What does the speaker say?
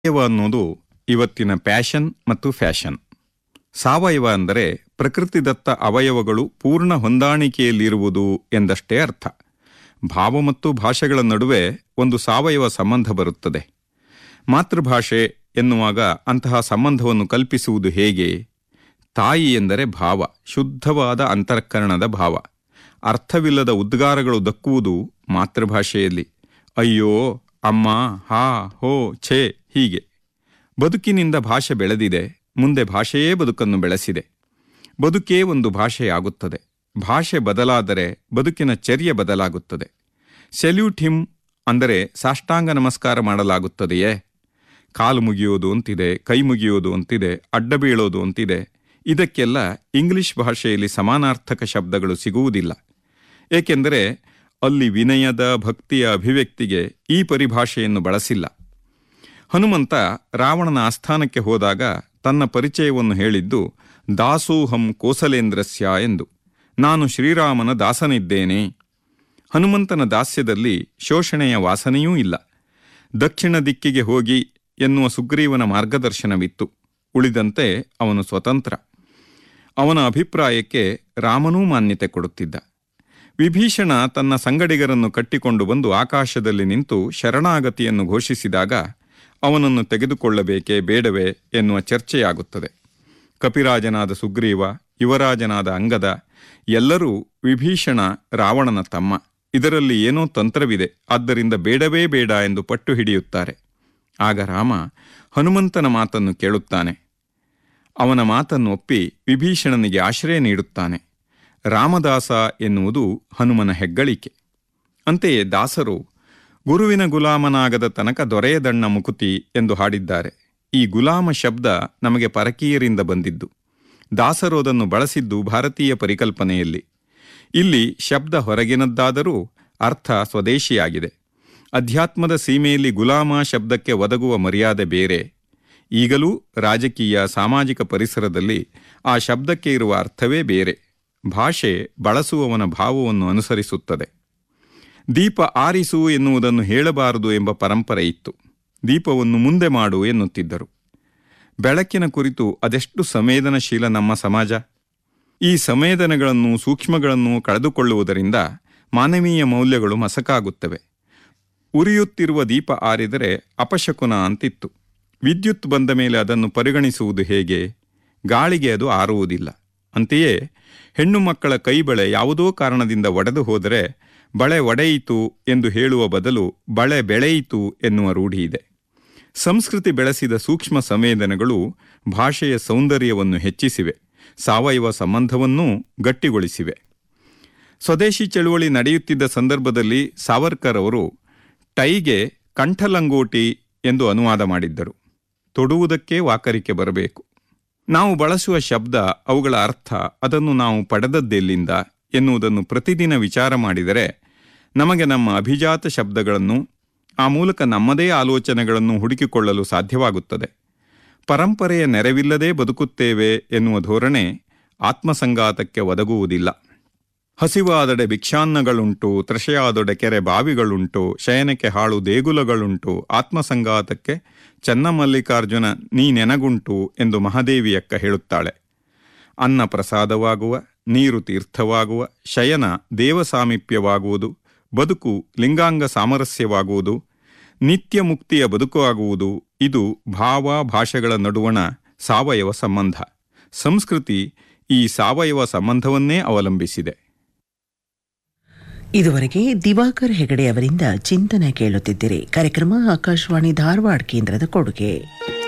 ಸಾವಯವ ಅನ್ನೋದು ಇವತ್ತಿನ ಪ್ಯಾಷನ್ ಮತ್ತು ಫ್ಯಾಷನ್ ಸಾವಯವ ಅಂದರೆ ಪ್ರಕೃತಿದತ್ತ ಅವಯವಗಳು ಪೂರ್ಣ ಹೊಂದಾಣಿಕೆಯಲ್ಲಿರುವುದು ಎಂದಷ್ಟೇ ಅರ್ಥ ಭಾವ ಮತ್ತು ಭಾಷೆಗಳ ನಡುವೆ ಒಂದು ಸಾವಯವ ಸಂಬಂಧ ಬರುತ್ತದೆ ಮಾತೃಭಾಷೆ ಎನ್ನುವಾಗ ಅಂತಹ ಸಂಬಂಧವನ್ನು ಕಲ್ಪಿಸುವುದು ಹೇಗೆ ತಾಯಿ ಎಂದರೆ ಭಾವ ಶುದ್ಧವಾದ ಅಂತಃಕರಣದ ಭಾವ ಅರ್ಥವಿಲ್ಲದ ಉದ್ಗಾರಗಳು ದಕ್ಕುವುದು ಮಾತೃಭಾಷೆಯಲ್ಲಿ ಅಯ್ಯೋ ಅಮ್ಮ ಹಾ ಹೋ ಛೇ ಹೀಗೆ ಬದುಕಿನಿಂದ ಭಾಷೆ ಬೆಳೆದಿದೆ ಮುಂದೆ ಭಾಷೆಯೇ ಬದುಕನ್ನು ಬೆಳೆಸಿದೆ ಬದುಕೇ ಒಂದು ಭಾಷೆಯಾಗುತ್ತದೆ ಭಾಷೆ ಬದಲಾದರೆ ಬದುಕಿನ ಚರ್ಯೆ ಬದಲಾಗುತ್ತದೆ ಸೆಲ್ಯೂಟ್ ಹಿಮ್ ಅಂದರೆ ಸಾಷ್ಟಾಂಗ ನಮಸ್ಕಾರ ಮಾಡಲಾಗುತ್ತದೆಯೇ ಕಾಲು ಮುಗಿಯೋದು ಅಂತಿದೆ ಕೈ ಮುಗಿಯೋದು ಅಂತಿದೆ ಅಡ್ಡ ಬೀಳೋದು ಅಂತಿದೆ ಇದಕ್ಕೆಲ್ಲ ಇಂಗ್ಲಿಷ್ ಭಾಷೆಯಲ್ಲಿ ಸಮಾನಾರ್ಥಕ ಶಬ್ದಗಳು ಸಿಗುವುದಿಲ್ಲ ಏಕೆಂದರೆ ಅಲ್ಲಿ ವಿನಯದ ಭಕ್ತಿಯ ಅಭಿವ್ಯಕ್ತಿಗೆ ಈ ಪರಿಭಾಷೆಯನ್ನು ಬಳಸಿಲ್ಲ ಹನುಮಂತ ರಾವಣನ ಆಸ್ಥಾನಕ್ಕೆ ಹೋದಾಗ ತನ್ನ ಪರಿಚಯವನ್ನು ಹೇಳಿದ್ದು ದಾಸೋಹಂ ಕೋಸಲೇಂದ್ರಸ್ಯ ಎಂದು ನಾನು ಶ್ರೀರಾಮನ ದಾಸನಿದ್ದೇನೆ ಹನುಮಂತನ ದಾಸ್ಯದಲ್ಲಿ ಶೋಷಣೆಯ ವಾಸನೆಯೂ ಇಲ್ಲ ದಕ್ಷಿಣ ದಿಕ್ಕಿಗೆ ಹೋಗಿ ಎನ್ನುವ ಸುಗ್ರೀವನ ಮಾರ್ಗದರ್ಶನವಿತ್ತು ಉಳಿದಂತೆ ಅವನು ಸ್ವತಂತ್ರ ಅವನ ಅಭಿಪ್ರಾಯಕ್ಕೆ ರಾಮನೂ ಮಾನ್ಯತೆ ಕೊಡುತ್ತಿದ್ದ ವಿಭೀಷಣ ತನ್ನ ಸಂಗಡಿಗರನ್ನು ಕಟ್ಟಿಕೊಂಡು ಬಂದು ಆಕಾಶದಲ್ಲಿ ನಿಂತು ಶರಣಾಗತಿಯನ್ನು ಘೋಷಿಸಿದಾಗ ಅವನನ್ನು ತೆಗೆದುಕೊಳ್ಳಬೇಕೇ ಬೇಡವೇ ಎನ್ನುವ ಚರ್ಚೆಯಾಗುತ್ತದೆ ಕಪಿರಾಜನಾದ ಸುಗ್ರೀವ ಯುವರಾಜನಾದ ಅಂಗದ ಎಲ್ಲರೂ ವಿಭೀಷಣ ರಾವಣನ ತಮ್ಮ ಇದರಲ್ಲಿ ಏನೋ ತಂತ್ರವಿದೆ ಆದ್ದರಿಂದ ಬೇಡವೇ ಬೇಡ ಎಂದು ಪಟ್ಟು ಹಿಡಿಯುತ್ತಾರೆ ಆಗ ರಾಮ ಹನುಮಂತನ ಮಾತನ್ನು ಕೇಳುತ್ತಾನೆ ಅವನ ಮಾತನ್ನು ಒಪ್ಪಿ ವಿಭೀಷಣನಿಗೆ ಆಶ್ರಯ ನೀಡುತ್ತಾನೆ ರಾಮದಾಸ ಎನ್ನುವುದು ಹನುಮನ ಹೆಗ್ಗಳಿಕೆ ಅಂತೆಯೇ ದಾಸರು ಗುರುವಿನ ಗುಲಾಮನಾಗದ ತನಕ ದೊರೆಯದಣ್ಣ ಮುಕುತಿ ಎಂದು ಹಾಡಿದ್ದಾರೆ ಈ ಗುಲಾಮ ಶಬ್ದ ನಮಗೆ ಪರಕೀಯರಿಂದ ಬಂದಿದ್ದು ದಾಸರು ಅದನ್ನು ಬಳಸಿದ್ದು ಭಾರತೀಯ ಪರಿಕಲ್ಪನೆಯಲ್ಲಿ ಇಲ್ಲಿ ಶಬ್ದ ಹೊರಗಿನದ್ದಾದರೂ ಅರ್ಥ ಸ್ವದೇಶಿಯಾಗಿದೆ ಅಧ್ಯಾತ್ಮದ ಸೀಮೆಯಲ್ಲಿ ಗುಲಾಮ ಶಬ್ದಕ್ಕೆ ಒದಗುವ ಮರ್ಯಾದೆ ಬೇರೆ ಈಗಲೂ ರಾಜಕೀಯ ಸಾಮಾಜಿಕ ಪರಿಸರದಲ್ಲಿ ಆ ಶಬ್ದಕ್ಕೆ ಇರುವ ಅರ್ಥವೇ ಬೇರೆ ಭಾಷೆ ಬಳಸುವವನ ಭಾವವನ್ನು ಅನುಸರಿಸುತ್ತದೆ ದೀಪ ಆರಿಸು ಎನ್ನುವುದನ್ನು ಹೇಳಬಾರದು ಎಂಬ ಪರಂಪರೆ ಇತ್ತು ದೀಪವನ್ನು ಮುಂದೆ ಮಾಡು ಎನ್ನುತ್ತಿದ್ದರು ಬೆಳಕಿನ ಕುರಿತು ಅದೆಷ್ಟು ಸಂವೇದನಶೀಲ ನಮ್ಮ ಸಮಾಜ ಈ ಸಂವೇದನೆಗಳನ್ನು ಸೂಕ್ಷ್ಮಗಳನ್ನು ಕಳೆದುಕೊಳ್ಳುವುದರಿಂದ ಮಾನವೀಯ ಮೌಲ್ಯಗಳು ಮಸಕಾಗುತ್ತವೆ ಉರಿಯುತ್ತಿರುವ ದೀಪ ಆರಿದರೆ ಅಪಶಕುನ ಅಂತಿತ್ತು ವಿದ್ಯುತ್ ಬಂದ ಮೇಲೆ ಅದನ್ನು ಪರಿಗಣಿಸುವುದು ಹೇಗೆ ಗಾಳಿಗೆ ಅದು ಆರುವುದಿಲ್ಲ ಅಂತೆಯೇ ಹೆಣ್ಣು ಮಕ್ಕಳ ಕೈಬಳೆ ಯಾವುದೋ ಕಾರಣದಿಂದ ಒಡೆದು ಹೋದರೆ ಬಳೆ ಒಡೆಯಿತು ಎಂದು ಹೇಳುವ ಬದಲು ಬಳೆ ಬೆಳೆಯಿತು ಎನ್ನುವ ರೂಢಿ ಇದೆ ಸಂಸ್ಕೃತಿ ಬೆಳೆಸಿದ ಸೂಕ್ಷ್ಮ ಸಂವೇದನೆಗಳು ಭಾಷೆಯ ಸೌಂದರ್ಯವನ್ನು ಹೆಚ್ಚಿಸಿವೆ ಸಾವಯವ ಸಂಬಂಧವನ್ನೂ ಗಟ್ಟಿಗೊಳಿಸಿವೆ ಸ್ವದೇಶಿ ಚಳುವಳಿ ನಡೆಯುತ್ತಿದ್ದ ಸಂದರ್ಭದಲ್ಲಿ ಸಾವರ್ಕರ್ ಅವರು ಟೈಗೆ ಕಂಠಲಂಗೋಟಿ ಎಂದು ಅನುವಾದ ಮಾಡಿದ್ದರು ತೊಡುವುದಕ್ಕೆ ವಾಕರಿಕೆ ಬರಬೇಕು ನಾವು ಬಳಸುವ ಶಬ್ದ ಅವುಗಳ ಅರ್ಥ ಅದನ್ನು ನಾವು ಪಡೆದದ್ದೆಲ್ಲಿಂದ ಎನ್ನುವುದನ್ನು ಪ್ರತಿದಿನ ವಿಚಾರ ಮಾಡಿದರೆ ನಮಗೆ ನಮ್ಮ ಅಭಿಜಾತ ಶಬ್ದಗಳನ್ನು ಆ ಮೂಲಕ ನಮ್ಮದೇ ಆಲೋಚನೆಗಳನ್ನು ಹುಡುಕಿಕೊಳ್ಳಲು ಸಾಧ್ಯವಾಗುತ್ತದೆ ಪರಂಪರೆಯ ನೆರವಿಲ್ಲದೆ ಬದುಕುತ್ತೇವೆ ಎನ್ನುವ ಧೋರಣೆ ಆತ್ಮಸಂಗಾತಕ್ಕೆ ಒದಗುವುದಿಲ್ಲ ಹಸಿವಾದಡೆ ಭಿಕ್ಷಾನ್ನಗಳುಂಟು ತೃಷೆಯಾದೊಡೆ ಕೆರೆ ಬಾವಿಗಳುಂಟು ಶಯನಕ್ಕೆ ಹಾಳು ದೇಗುಲಗಳುಂಟು ಆತ್ಮಸಂಗಾತಕ್ಕೆ ಚನ್ನಮಲ್ಲಿಕಾರ್ಜುನ ನೀ ನೆನಗುಂಟು ಎಂದು ಮಹಾದೇವಿಯಕ್ಕ ಹೇಳುತ್ತಾಳೆ ಅನ್ನ ಪ್ರಸಾದವಾಗುವ ನೀರು ತೀರ್ಥವಾಗುವ ಶಯನ ದೇವಸಾಮೀಪ್ಯವಾಗುವುದು ಬದುಕು ಲಿಂಗಾಂಗ ಸಾಮರಸ್ಯವಾಗುವುದು ನಿತ್ಯ ಮುಕ್ತಿಯ ಬದುಕು ಆಗುವುದು ಇದು ಭಾವ ಭಾಷೆಗಳ ನಡುವಣ ಸಾವಯವ ಸಂಬಂಧ ಸಂಸ್ಕೃತಿ ಈ ಸಾವಯವ ಸಂಬಂಧವನ್ನೇ ಅವಲಂಬಿಸಿದೆ ಇದುವರೆಗೆ ದಿವಾಕರ್ ಹೆಗಡೆ ಅವರಿಂದ ಚಿಂತನೆ ಕೇಳುತ್ತಿದ್ದಿರಿ ಕಾರ್ಯಕ್ರಮ ಆಕಾಶವಾಣಿ ಧಾರವಾಡ ಕೇಂದ್ರದ ಕೊಡುಗೆ